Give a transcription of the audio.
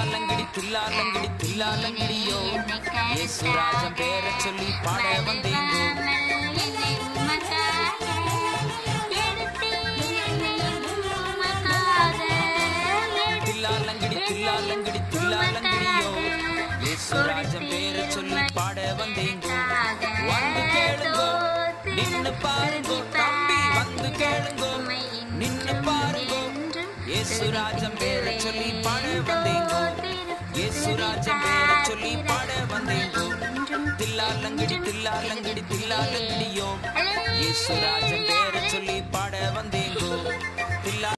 தில்லாலங்கடி தில்லாலங்கடி தில்லாலங்கடியோ இயேசுராஜன் பேரை சொல்லி பாட வந்தேங்கோ தில்லாலங்கடி தில்லாலங்கடி தில்லாலங்கடியோ இயேசுராஜன் பேரை சொல்லி பாட வந்தேங்கோ வந்து கேளுங்கோ நின்னு பாருங்கோ தம்பி வந்து கேளுங்கோ நின்னு பாருங்கோ இயேசுராஜன் பேரை சொல்லி பாட வந்தேங்கோ இயேசுராஜன் பேரை சொல்லி பாட வந்தேங்கோ தில்லாலங்கடி தில்லாலங்கடி தில்லாலங்கடியோ இயேசுராஜன் பேரை சொல்லி பாட வந்தேங்கோ